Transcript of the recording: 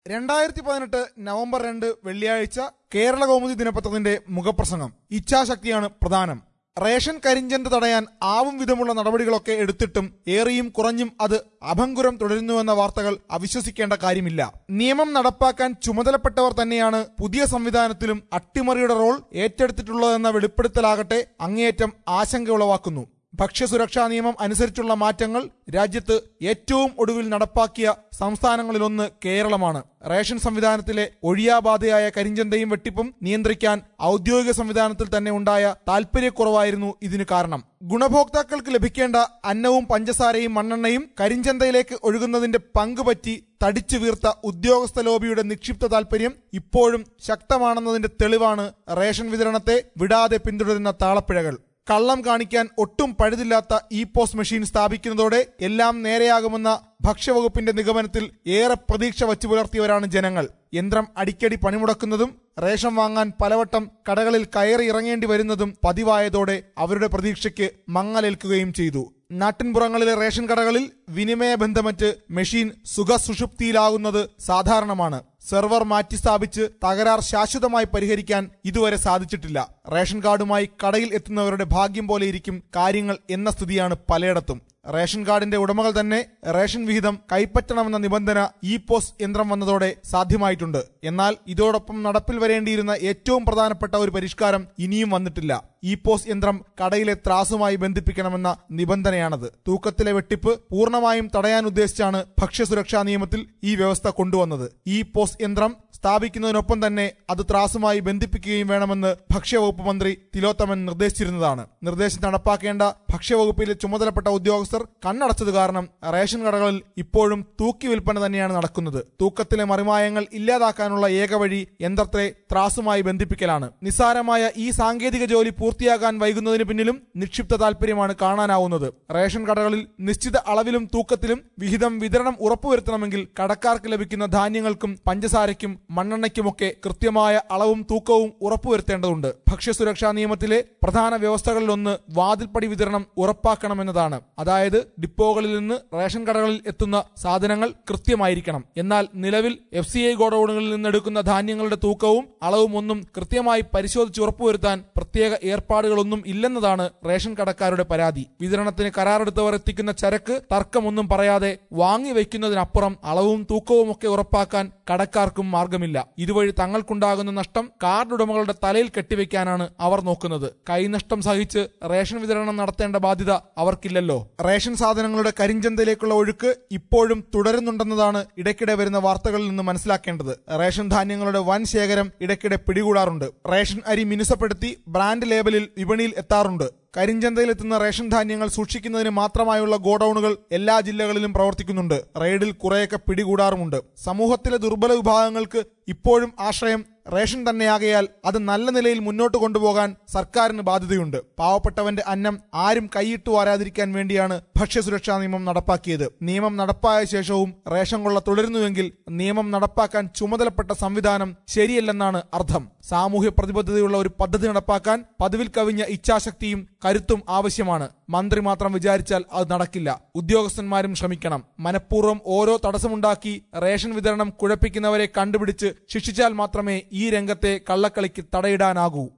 രണ്ടായിരത്തി പതിനെട്ട് നവംബർ രണ്ട് വെള്ളിയാഴ്ച കേരള കൗമുദി ദിനപത്രത്തിന്റെ മുഖപ്രസംഗം ഇച്ഛാശക്തിയാണ് പ്രധാനം റേഷൻ കരിഞ്ചന്ത തടയാൻ ആവും വിധമുള്ള നടപടികളൊക്കെ എടുത്തിട്ടും ഏറിയും കുറഞ്ഞും അത് അഭംഗുരം തുടരുന്നുവെന്ന വാർത്തകൾ അവിശ്വസിക്കേണ്ട കാര്യമില്ല നിയമം നടപ്പാക്കാൻ ചുമതലപ്പെട്ടവർ തന്നെയാണ് പുതിയ സംവിധാനത്തിലും അട്ടിമറിയുടെ റോൾ ഏറ്റെടുത്തിട്ടുള്ളതെന്ന വെളിപ്പെടുത്തലാകട്ടെ അങ്ങേയറ്റം ആശങ്ക ഉളവാക്കുന്നു ഭക്ഷ്യസുരക്ഷാ നിയമം അനുസരിച്ചുള്ള മാറ്റങ്ങൾ രാജ്യത്ത് ഏറ്റവും ഒടുവിൽ നടപ്പാക്കിയ സംസ്ഥാനങ്ങളിലൊന്ന് കേരളമാണ് റേഷൻ സംവിധാനത്തിലെ ഒഴിയാബാധയായ കരിഞ്ചന്തയും വെട്ടിപ്പും നിയന്ത്രിക്കാൻ ഔദ്യോഗിക സംവിധാനത്തിൽ തന്നെ ഉണ്ടായ താൽപര്യക്കുറവായിരുന്നു ഇതിന് കാരണം ഗുണഭോക്താക്കൾക്ക് ലഭിക്കേണ്ട അന്നവും പഞ്ചസാരയും മണ്ണെണ്ണയും കരിഞ്ചന്തയിലേക്ക് ഒഴുകുന്നതിന്റെ പങ്കുപറ്റി തടിച്ചു വീർത്ത ഉദ്യോഗസ്ഥ ലോബിയുടെ നിക്ഷിപ്ത താൽപര്യം ഇപ്പോഴും ശക്തമാണെന്നതിന്റെ തെളിവാണ് റേഷൻ വിതരണത്തെ വിടാതെ പിന്തുടരുന്ന താളപ്പിഴകൾ കള്ളം കാണിക്കാൻ ഒട്ടും പഴുതില്ലാത്ത ഇ പോസ്റ്റ് മെഷീൻ സ്ഥാപിക്കുന്നതോടെ എല്ലാം നേരെയാകുമെന്ന ഭക്ഷ്യവകുപ്പിന്റെ നിഗമനത്തിൽ ഏറെ പ്രതീക്ഷ വച്ചു പുലർത്തിയവരാണ് ജനങ്ങൾ യന്ത്രം അടിക്കടി പണിമുടക്കുന്നതും റേഷൻ വാങ്ങാൻ പലവട്ടം കടകളിൽ കയറി ഇറങ്ങേണ്ടി വരുന്നതും പതിവായതോടെ അവരുടെ പ്രതീക്ഷയ്ക്ക് മങ്ങലേൽക്കുകയും ചെയ്തു നാട്ടിൻപുറങ്ങളിലെ റേഷൻ കടകളിൽ വിനിമയ ബന്ധമറ്റ് മെഷീൻ സുഖസുഷുപ്തിയിലാകുന്നത് സാധാരണമാണ് സെർവർ മാറ്റി സ്ഥാപിച്ച് തകരാർ ശാശ്വതമായി പരിഹരിക്കാൻ ഇതുവരെ സാധിച്ചിട്ടില്ല റേഷൻ കാർഡുമായി കടയിൽ എത്തുന്നവരുടെ ഭാഗ്യം പോലെ ഇരിക്കും കാര്യങ്ങൾ എന്ന സ്ഥിതിയാണ് പലയിടത്തും റേഷൻ കാർഡിന്റെ ഉടമകൾ തന്നെ റേഷൻ വിഹിതം കൈപ്പറ്റണമെന്ന നിബന്ധന ഇ പോസ് യന്ത്രം വന്നതോടെ സാധ്യമായിട്ടുണ്ട് എന്നാൽ ഇതോടൊപ്പം നടപ്പിൽ വരേണ്ടിയിരുന്ന ഏറ്റവും പ്രധാനപ്പെട്ട ഒരു പരിഷ്കാരം ഇനിയും വന്നിട്ടില്ല ഇ പോസ് യന്ത്രം കടയിലെ ത്രാസുമായി ബന്ധിപ്പിക്കണമെന്ന നിബന്ധനയാണത് തൂക്കത്തിലെ വെട്ടിപ്പ് പൂർണ്ണമായും തടയാൻ ഉദ്ദേശിച്ചാണ് ഭക്ഷ്യസുരക്ഷാ നിയമത്തിൽ ഈ വ്യവസ്ഥ കൊണ്ടുവന്നത് ഈ പോസ് യന്ത്രം സ്ഥാപിക്കുന്നതിനൊപ്പം തന്നെ അത് ത്രാസുമായി ബന്ധിപ്പിക്കുകയും വേണമെന്ന് ഭക്ഷ്യവകുപ്പ് മന്ത്രി തിലോത്തമൻ നിർദ്ദേശിച്ചിരുന്നതാണ് നിർദ്ദേശം നടപ്പാക്കേണ്ട ഭക്ഷ്യവകുപ്പിലെ ചുമതലപ്പെട്ട ഉദ്യോഗസ്ഥർ കണ്ണടച്ചത് കാരണം റേഷൻ കടകളിൽ ഇപ്പോഴും തൂക്കി വിൽപ്പന തന്നെയാണ് നടക്കുന്നത് തൂക്കത്തിലെ മറിമായങ്ങൾ ഇല്ലാതാക്കാനുള്ള ഏക വഴി യന്ത്രത്തെ ത്രാസുമായി ബന്ധിപ്പിക്കലാണ് നിസ്സാരമായ ഈ സാങ്കേതിക ജോലി പൂർത്തിയാകാൻ വൈകുന്നതിന് പിന്നിലും നിക്ഷിപ്ത താല്പര്യമാണ് കാണാനാവുന്നത് റേഷൻ കടകളിൽ നിശ്ചിത അളവിലും തൂക്കത്തിലും വിഹിതം വിതരണം ഉറപ്പുവരുത്തണമെങ്കിൽ കടക്കാർക്ക് ലഭിക്കുന്ന ധാന്യങ്ങൾക്കും പഞ്ചസാരയ്ക്കും മണ്ണെണ്ണയ്ക്കുമൊക്കെ കൃത്യമായ അളവും തൂക്കവും ഉറപ്പുവരുത്തേണ്ടതുണ്ട് ഭക്ഷ്യസുരക്ഷാ നിയമത്തിലെ പ്രധാന വ്യവസ്ഥകളിലൊന്ന് വാതിൽപ്പടി വിതരണം ഉറപ്പാക്കണമെന്നതാണ് അതായത് ഡിപ്പോകളിൽ നിന്ന് റേഷൻ കടകളിൽ എത്തുന്ന സാധനങ്ങൾ കൃത്യമായിരിക്കണം എന്നാൽ നിലവിൽ എഫ് സി ഐ ഗോഡൌണുകളിൽ നിന്നെടുക്കുന്ന ധാന്യങ്ങളുടെ തൂക്കവും അളവും ഒന്നും കൃത്യമായി പരിശോധിച്ച് ഉറപ്പുവരുത്താൻ പ്രത്യേക ഏർപ്പാടുകളൊന്നും ഇല്ലെന്നതാണ് റേഷൻ കടക്കാരുടെ പരാതി വിതരണത്തിന് കരാറെടുത്തവർ എത്തിക്കുന്ന ചരക്ക് തർക്കമൊന്നും പറയാതെ വാങ്ങി വയ്ക്കുന്നതിനപ്പുറം അളവും തൂക്കവും ഒക്കെ ഉറപ്പാക്കാൻ കടക്കാർക്കും മാർഗമില്ല ഇതുവഴി തങ്ങൾക്കുണ്ടാകുന്ന നഷ്ടം കാർഡ് ഉടമകളുടെ തലയിൽ കെട്ടിവെക്കാനാണ് അവർ നോക്കുന്നത് കൈനഷ്ടം സഹിച്ച് റേഷൻ വിതരണം നടത്തേണ്ട ബാധ്യത അവർക്കില്ലല്ലോ റേഷൻ സാധനങ്ങളുടെ കരിഞ്ചന്തയിലേക്കുള്ള ഒഴുക്ക് ഇപ്പോഴും തുടരുന്നുണ്ടെന്നതാണ് ഇടയ്ക്കിടെ വരുന്ന വാർത്തകളിൽ നിന്ന് മനസ്സിലാക്കേണ്ടത് റേഷൻ ധാന്യങ്ങളുടെ വൻ ശേഖരം ഇടയ്ക്കിടെ പിടികൂടാറുണ്ട് റേഷൻ അരി മിനുസപ്പെടുത്തി ബ്രാൻഡ് ലേബലിൽ വിപണിയിൽ എത്താറുണ്ട് കരിഞ്ചന്തയിലെത്തുന്ന റേഷൻ ധാന്യങ്ങൾ സൂക്ഷിക്കുന്നതിന് മാത്രമായുള്ള ഗോഡൌണുകൾ എല്ലാ ജില്ലകളിലും പ്രവർത്തിക്കുന്നുണ്ട് റെയ്ഡിൽ കുറെയൊക്കെ പിടികൂടാറുമുണ്ട് സമൂഹത്തിലെ ദുർബല വിഭാഗങ്ങൾക്ക് ഇപ്പോഴും ആശ്രയം റേഷൻ തന്നെയാകയാൽ അത് നല്ല നിലയിൽ മുന്നോട്ട് കൊണ്ടുപോകാൻ സർക്കാരിന് ബാധ്യതയുണ്ട് പാവപ്പെട്ടവന്റെ അന്നം ആരും കൈയിട്ട് വാരാതിരിക്കാൻ വേണ്ടിയാണ് ഭക്ഷ്യസുരക്ഷാ നിയമം നടപ്പാക്കിയത് നിയമം നടപ്പായ ശേഷവും റേഷൻ കൊള്ള തുടരുന്നുവെങ്കിൽ നിയമം നടപ്പാക്കാൻ ചുമതലപ്പെട്ട സംവിധാനം ശരിയല്ലെന്നാണ് അർത്ഥം സാമൂഹ്യ പ്രതിബദ്ധതയുള്ള ഒരു പദ്ധതി നടപ്പാക്കാൻ പതിവിൽ കവിഞ്ഞ ഇച്ഛാശക്തിയും കരുത്തും ആവശ്യമാണ് മന്ത്രി മാത്രം വിചാരിച്ചാൽ അത് നടക്കില്ല ഉദ്യോഗസ്ഥന്മാരും ശ്രമിക്കണം മനഃപൂർവ്വം ഓരോ തടസ്സമുണ്ടാക്കി റേഷൻ വിതരണം കുഴപ്പിക്കുന്നവരെ കണ്ടുപിടിച്ച് ശിക്ഷിച്ചാൽ മാത്രമേ ഈ രംഗത്തെ കള്ളക്കളിക്ക് തടയിടാനാകൂ